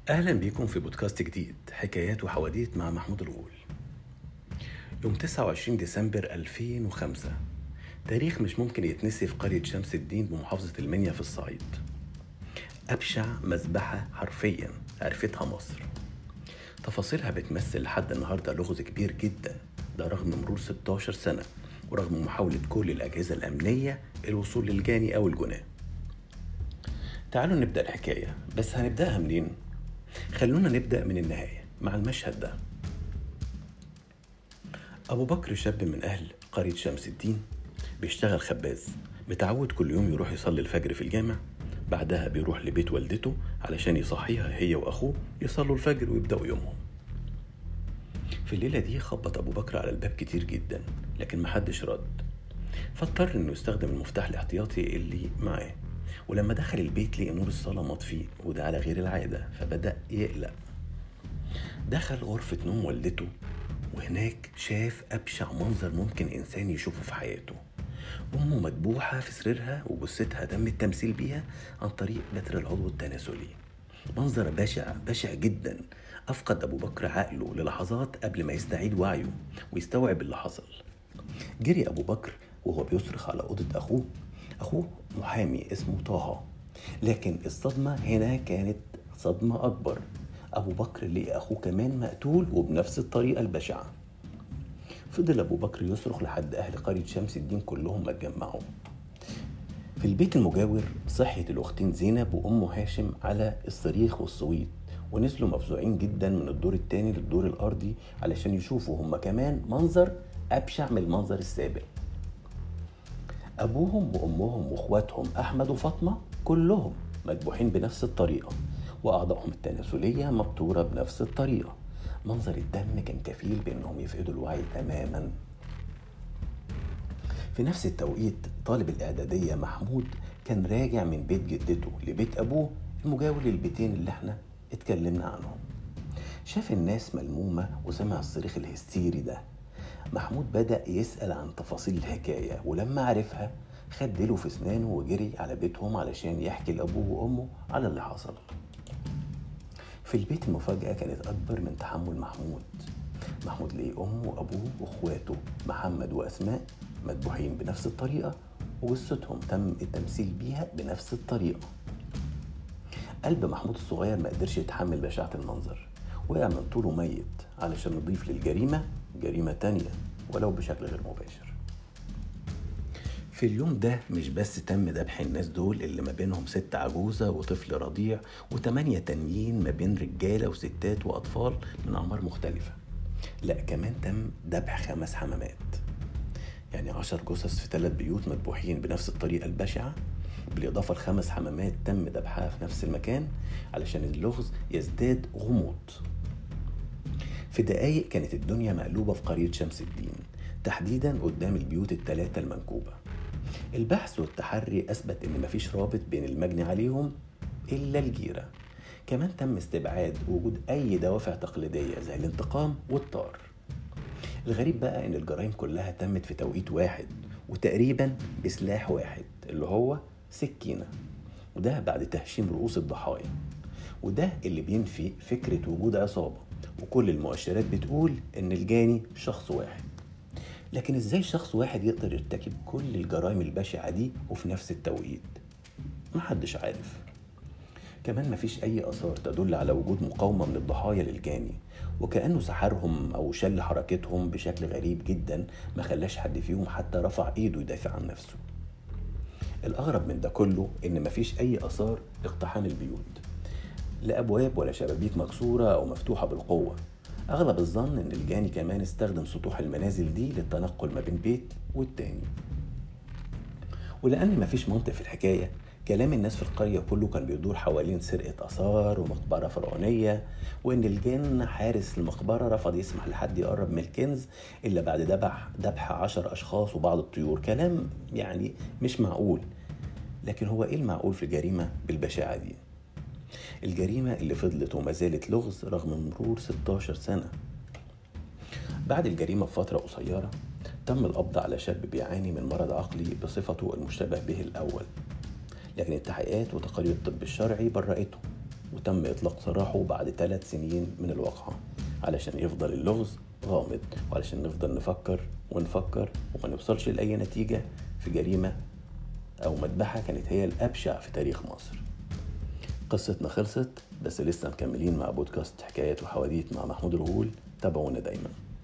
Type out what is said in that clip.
أهلا بيكم في بودكاست جديد حكايات وحواديت مع محمود الغول يوم 29 ديسمبر 2005 تاريخ مش ممكن يتنسي في قرية شمس الدين بمحافظة المنيا في الصعيد أبشع مذبحة حرفيا عرفتها مصر تفاصيلها بتمثل لحد النهاردة لغز كبير جدا ده رغم مرور 16 سنة ورغم محاولة كل الأجهزة الأمنية الوصول للجاني أو الجناه تعالوا نبدأ الحكاية بس هنبدأها منين؟ خلونا نبدأ من النهاية مع المشهد ده أبو بكر شاب من أهل قرية شمس الدين بيشتغل خباز متعود كل يوم يروح يصلي الفجر في الجامع بعدها بيروح لبيت والدته علشان يصحيها هي وأخوه يصلوا الفجر ويبدأوا يومهم في الليلة دي خبط أبو بكر على الباب كتير جدا لكن محدش رد فاضطر إنه يستخدم المفتاح الاحتياطي اللي معاه ولما دخل البيت لقي نور الصالة مطفي وده على غير العادة فبدأ يقلق دخل غرفة نوم والدته وهناك شاف أبشع منظر ممكن إنسان يشوفه في حياته أمه مدبوحة في سريرها وجثتها تم التمثيل بيها عن طريق بتر العضو التناسلي منظر بشع بشع جدا أفقد أبو بكر عقله للحظات قبل ما يستعيد وعيه ويستوعب اللي حصل جري أبو بكر وهو بيصرخ على أوضة أخوه أخوه محامي اسمه طه لكن الصدمة هنا كانت صدمة أكبر أبو بكر لقي أخوه كمان مقتول وبنفس الطريقة البشعة فضل أبو بكر يصرخ لحد أهل قرية شمس الدين كلهم ما اتجمعوا في البيت المجاور صحيت الأختين زينب وأم هاشم على الصريخ والصويت ونزلوا مفزوعين جدا من الدور التاني للدور الأرضي علشان يشوفوا هما كمان منظر أبشع من المنظر السابق أبوهم وأمهم وإخواتهم أحمد وفاطمة كلهم مذبوحين بنفس الطريقة وأعضائهم التناسلية مبتورة بنفس الطريقة منظر الدم كان كفيل بأنهم يفقدوا الوعي تماما في نفس التوقيت طالب الإعدادية محمود كان راجع من بيت جدته لبيت أبوه المجاور للبيتين اللي احنا اتكلمنا عنهم شاف الناس ملمومة وسمع الصريخ الهستيري ده محمود بدأ يسأل عن تفاصيل الحكاية ولما عرفها خد ديله في اسنانه وجري على بيتهم علشان يحكي لأبوه وأمه على اللي حصل في البيت المفاجأة كانت أكبر من تحمل محمود محمود لقي أمه وأبوه وأخواته محمد وأسماء مذبوحين بنفس الطريقة وجثتهم تم التمثيل بيها بنفس الطريقة قلب محمود الصغير ما قدرش يتحمل بشاعة المنظر وقع من طوله ميت علشان نضيف للجريمة جريمة تانية ولو بشكل غير مباشر في اليوم ده مش بس تم ذبح الناس دول اللي ما بينهم ست عجوزة وطفل رضيع وتمانية تانيين ما بين رجالة وستات وأطفال من أعمار مختلفة لا كمان تم ذبح خمس حمامات يعني عشر جثث في ثلاث بيوت مذبوحين بنفس الطريقة البشعة بالإضافة لخمس حمامات تم ذبحها في نفس المكان علشان اللغز يزداد غموض في دقايق كانت الدنيا مقلوبة في قرية شمس الدين تحديدا قدام البيوت الثلاثة المنكوبة البحث والتحري أثبت إن مفيش رابط بين المجني عليهم إلا الجيرة كمان تم استبعاد وجود أي دوافع تقليدية زي الانتقام والطار الغريب بقى إن الجرائم كلها تمت في توقيت واحد وتقريبا بسلاح واحد اللي هو سكينة وده بعد تهشيم رؤوس الضحايا وده اللي بينفي فكرة وجود عصابة وكل المؤشرات بتقول إن الجاني شخص واحد لكن ازاي شخص واحد يقدر يرتكب كل الجرائم البشعة دي وفي نفس التوقيت محدش عارف كمان مفيش أي آثار تدل على وجود مقاومة من الضحايا للجاني وكأنه سحرهم أو شل حركتهم بشكل غريب جدا ما خلاش حد فيهم حتى رفع إيده يدافع عن نفسه الأغرب من ده كله إن مفيش أي آثار اقتحام البيوت لا أبواب ولا شبابيك مكسورة أو مفتوحة بالقوة أغلب الظن إن الجاني كمان استخدم سطوح المنازل دي للتنقل ما بين بيت والتاني ولأن مفيش منطق في الحكاية كلام الناس في القرية كله كان بيدور حوالين سرقة آثار ومقبرة فرعونية وإن الجن حارس المقبرة رفض يسمح لحد يقرب من الكنز إلا بعد ذبح ذبح عشر أشخاص وبعض الطيور كلام يعني مش معقول لكن هو إيه المعقول في جريمة بالبشاعة دي؟ الجريمة اللي فضلت وما زالت لغز رغم مرور 16 سنة بعد الجريمة بفترة قصيرة تم القبض على شاب بيعاني من مرض عقلي بصفته المشتبه به الأول لكن التحقيقات وتقارير الطب الشرعي برأته وتم إطلاق سراحه بعد ثلاث سنين من الواقعة علشان يفضل اللغز غامض وعلشان نفضل نفكر ونفكر وما نوصلش لأي نتيجة في جريمة أو مذبحة كانت هي الأبشع في تاريخ مصر قصتنا خلصت بس لسه مكملين مع بودكاست حكايات وحواديت مع محمود الغول تابعونا دايما